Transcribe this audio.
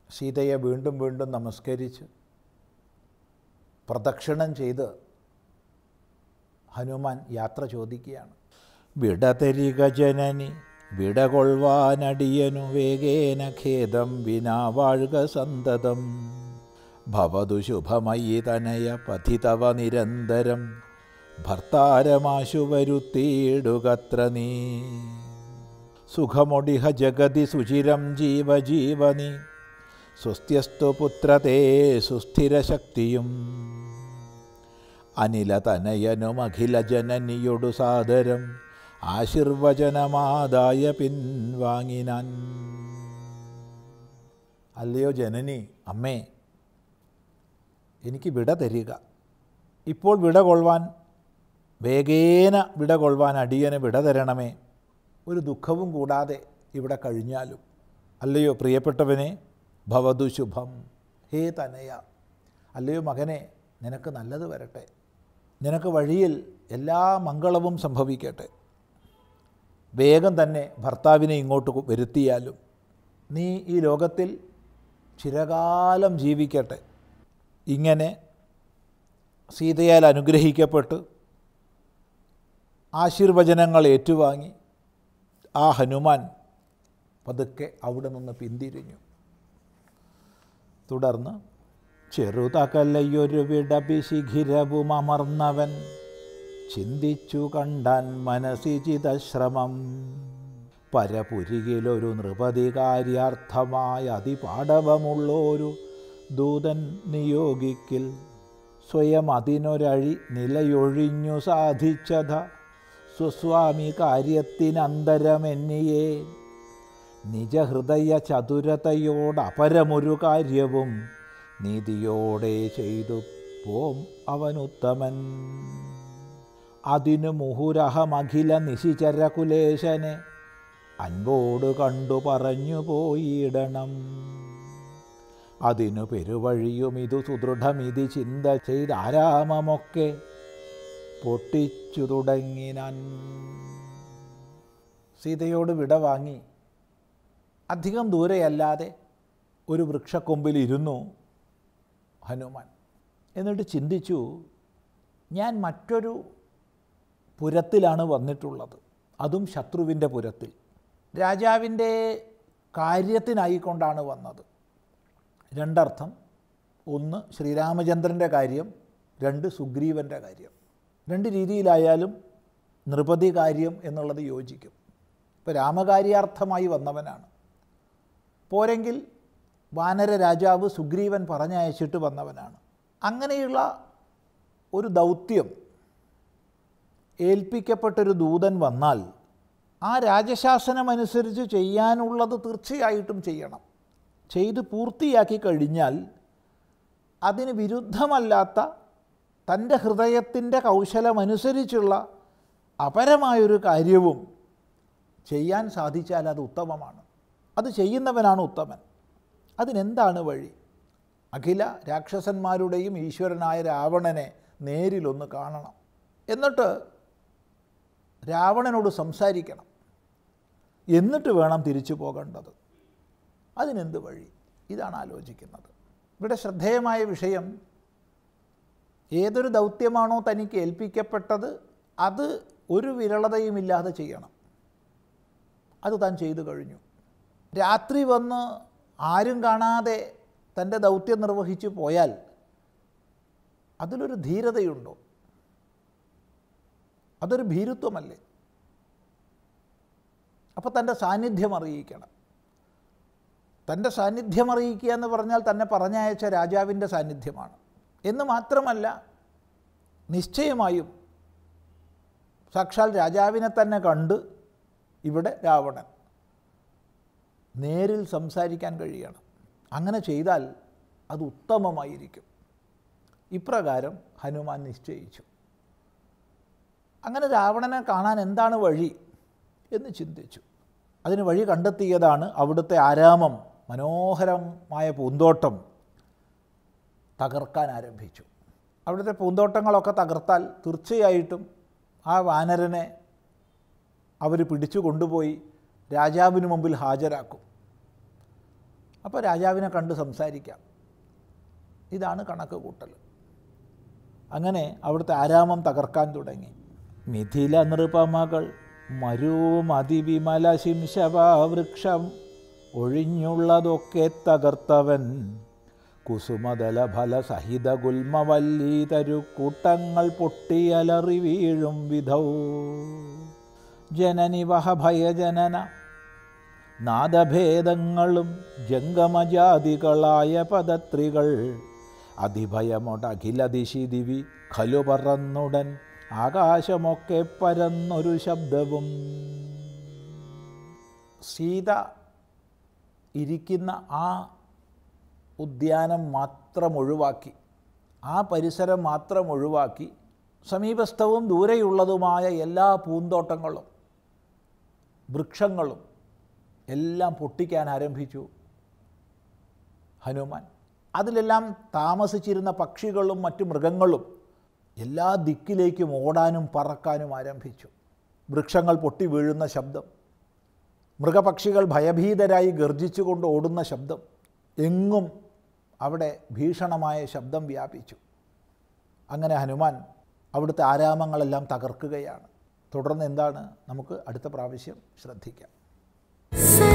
സീതയെ വീണ്ടും വീണ്ടും നമസ്കരിച്ച് പ്രദക്ഷിണം ചെയ്ത് ഹനുമാൻ യാത്ര ചോദിക്കുകയാണ് വിടതരിക ജനനി വിടകൊള്ളുവാനടിയനു വേഗേന ഖേദം വിനാ വാഴുക സന്തതം ഭവതു ശുഭമയി തനയ പഥിതവ നിരന്തരം ഭർത്താരമാശു വരുത്തിയിടുകത്ര നീ സുഖമൊടിഹ ജഗതി സുചിരം ജീവജീവനി സ്വസ്ത്യസ്തു പുത്രതേ സുസ്ഥിരശക്തിയും അനില തനയനും അഖില ജനനിയൊടു സാദരം ആശീർവചനമാതായ പിൻവാങ്ങിനാൻ അല്ലയോ ജനനി അമ്മേ എനിക്ക് വിട തരിക ഇപ്പോൾ വിട കൊള്ളുവാൻ വേഗേന വിട കൊള്ളുവാൻ അടിയന് വിട തരണമേ ഒരു ദുഃഖവും കൂടാതെ ഇവിടെ കഴിഞ്ഞാലും അല്ലയോ പ്രിയപ്പെട്ടവനെ ഭവതു ശുഭം ഹേ തനയ അല്ലയോ മകനെ നിനക്ക് നല്ലത് വരട്ടെ നിനക്ക് വഴിയിൽ എല്ലാ മംഗളവും സംഭവിക്കട്ടെ വേഗം തന്നെ ഭർത്താവിനെ ഇങ്ങോട്ട് വരുത്തിയാലും നീ ഈ ലോകത്തിൽ ചിരകാലം ജീവിക്കട്ടെ ഇങ്ങനെ സീതയാൽ അനുഗ്രഹിക്കപ്പെട്ട് ആശീർവചനങ്ങൾ ഏറ്റുവാങ്ങി ആ ഹനുമാൻ പതുക്കെ അവിടെ നിന്ന് പിന്തിരിഞ്ഞു തുടർന്ന് ചെറുതകലയൊരു വിടപിശിഖിരവുമർന്നവൻ ചിന്തിച്ചു കണ്ടാൻ മനസ്സിചിതശ്രമം പരപുരികിലൊരു നൃപതി കാര്യാർത്ഥമായ അതിപാടവമുള്ളൊരു ദൂതൻ നിയോഗിക്കിൽ സ്വയം അതിനൊരഴി നിലയൊഴിഞ്ഞു സാധിച്ചത സ്വസ്വാമി കാര്യത്തിനന്തരമെന്നിയേ നിജഹൃദയ ചതുരതയോടപരമൊരു കാര്യവും നീതിയോടെ ചെയ്തു പോം അവനുത്തമൻ അതിനു മുഹുരഹമഖില നിശിചരകുലേശനെ അൻപോട് കണ്ടു പറഞ്ഞു പോയിടണം അതിനു പെരുവഴിയും ഇതു സുദൃഢമിതി ചിന്ത ചെയ്താരാമമൊക്കെ പൊട്ടിച്ചു തുടങ്ങിനാൻ സീതയോട് വിട വാങ്ങി അധികം ദൂരെയല്ലാതെ ഒരു വൃക്ഷക്കൊമ്പിൽ ഇരുന്നു ഹനുമാൻ എന്നിട്ട് ചിന്തിച്ചു ഞാൻ മറ്റൊരു പുരത്തിലാണ് വന്നിട്ടുള്ളത് അതും ശത്രുവിൻ്റെ പുരത്തിൽ രാജാവിൻ്റെ കാര്യത്തിനായിക്കൊണ്ടാണ് വന്നത് രണ്ടർത്ഥം ഒന്ന് ശ്രീരാമചന്ദ്രൻ്റെ കാര്യം രണ്ട് സുഗ്രീവൻ്റെ കാര്യം രണ്ട് രീതിയിലായാലും നൃപതി കാര്യം എന്നുള്ളത് യോജിക്കും ഇപ്പോൾ രാമകാര്യാർത്ഥമായി വന്നവനാണ് പോരെങ്കിൽ വാനര രാജാവ് സുഗ്രീവൻ പറഞ്ഞയച്ചിട്ട് വന്നവനാണ് അങ്ങനെയുള്ള ഒരു ദൗത്യം ഏൽപ്പിക്കപ്പെട്ടൊരു ദൂതൻ വന്നാൽ ആ രാജശാസനമനുസരിച്ച് ചെയ്യാനുള്ളത് തീർച്ചയായിട്ടും ചെയ്യണം ചെയ്ത് പൂർത്തിയാക്കി കഴിഞ്ഞാൽ അതിന് വിരുദ്ധമല്ലാത്ത തൻ്റെ ഹൃദയത്തിൻ്റെ കൗശലമനുസരിച്ചുള്ള അപരമായൊരു കാര്യവും ചെയ്യാൻ സാധിച്ചാൽ അത് ഉത്തമമാണ് അത് ചെയ്യുന്നവനാണ് ഉത്തമൻ അതിനെന്താണ് വഴി അഖില രാക്ഷസന്മാരുടെയും ഈശ്വരനായ രാവണനെ നേരിലൊന്ന് കാണണം എന്നിട്ട് രാവണനോട് സംസാരിക്കണം എന്നിട്ട് വേണം തിരിച്ചു പോകേണ്ടത് അതിനെന്ത് വഴി ഇതാണ് ആലോചിക്കുന്നത് ഇവിടെ ശ്രദ്ധേയമായ വിഷയം ഏതൊരു ദൗത്യമാണോ തനിക്ക് ഏൽപ്പിക്കപ്പെട്ടത് അത് ഒരു വിരളതയുമില്ലാതെ ചെയ്യണം അത് താൻ ചെയ്തു കഴിഞ്ഞു രാത്രി വന്ന് ആരും കാണാതെ തൻ്റെ ദൗത്യം നിർവഹിച്ചു പോയാൽ അതിലൊരു ധീരതയുണ്ടോ അതൊരു ഭീരുത്വമല്ലേ അപ്പോൾ തൻ്റെ സാന്നിധ്യം അറിയിക്കണം തൻ്റെ സാന്നിധ്യം അറിയിക്കുക എന്ന് പറഞ്ഞാൽ തന്നെ പറഞ്ഞയച്ച രാജാവിൻ്റെ സാന്നിധ്യമാണ് എന്ന് മാത്രമല്ല നിശ്ചയമായും സാക്ഷാൽ രാജാവിനെ തന്നെ കണ്ട് ഇവിടെ രാവണൻ നേരിൽ സംസാരിക്കാൻ കഴിയണം അങ്ങനെ ചെയ്താൽ അത് ഉത്തമമായിരിക്കും ഇപ്രകാരം ഹനുമാൻ നിശ്ചയിച്ചു അങ്ങനെ രാവണനെ കാണാൻ എന്താണ് വഴി എന്ന് ചിന്തിച്ചു അതിന് വഴി കണ്ടെത്തിയതാണ് അവിടുത്തെ ആരാമം മനോഹരമായ പൂന്തോട്ടം തകർക്കാൻ ആരംഭിച്ചു അവിടുത്തെ പൂന്തോട്ടങ്ങളൊക്കെ തകർത്താൽ തീർച്ചയായിട്ടും ആ വാനരനെ അവർ പിടിച്ചു കൊണ്ടുപോയി രാജാവിന് മുമ്പിൽ ഹാജരാക്കും അപ്പോൾ രാജാവിനെ കണ്ട് സംസാരിക്കാം ഇതാണ് കണക്ക് കൂട്ടൽ അങ്ങനെ അവിടുത്തെ ആരാമം തകർക്കാൻ തുടങ്ങി മിഥില നൃപമകൾ മരുമതിവിമല ശിംശവൃക്ഷം ഒഴിഞ്ഞുള്ളതൊക്കെ തകർത്തവൻ കുസുമതല ഫല സഹിത ഗുൽമവല്ലി തരുക്കൂട്ടങ്ങൾ പൊട്ടിയലറി വീഴും വിധൗ ജനനിവഹ ഭയജനന നാദഭേദങ്ങളും ജംഗമജാതികളായ പദത്രികൾ അതിഭയമൊടഖിലദിശി ദിവി ഖലു പറന്നുടൻ ആകാശമൊക്കെ പരന്നൊരു ശബ്ദവും സീത ഇരിക്കുന്ന ആ ഉദ്യാനം മാത്രം ഒഴിവാക്കി ആ പരിസരം മാത്രം ഒഴിവാക്കി സമീപസ്ഥവും ദൂരെയുള്ളതുമായ എല്ലാ പൂന്തോട്ടങ്ങളും വൃക്ഷങ്ങളും എല്ലാം പൊട്ടിക്കാൻ ആരംഭിച്ചു ഹനുമാൻ അതിലെല്ലാം താമസിച്ചിരുന്ന പക്ഷികളും മറ്റു മൃഗങ്ങളും എല്ലാ ദിക്കിലേക്കും ഓടാനും പറക്കാനും ആരംഭിച്ചു വൃക്ഷങ്ങൾ പൊട്ടി വീഴുന്ന ശബ്ദം മൃഗപക്ഷികൾ ഭയഭീതരായി ഗർജിച്ചുകൊണ്ട് ഓടുന്ന ശബ്ദം എങ്ങും അവിടെ ഭീഷണമായ ശബ്ദം വ്യാപിച്ചു അങ്ങനെ ഹനുമാൻ അവിടുത്തെ ആരാമങ്ങളെല്ലാം തകർക്കുകയാണ് തുടർന്ന് എന്താണ് നമുക്ക് അടുത്ത പ്രാവശ്യം ശ്രദ്ധിക്കാം സ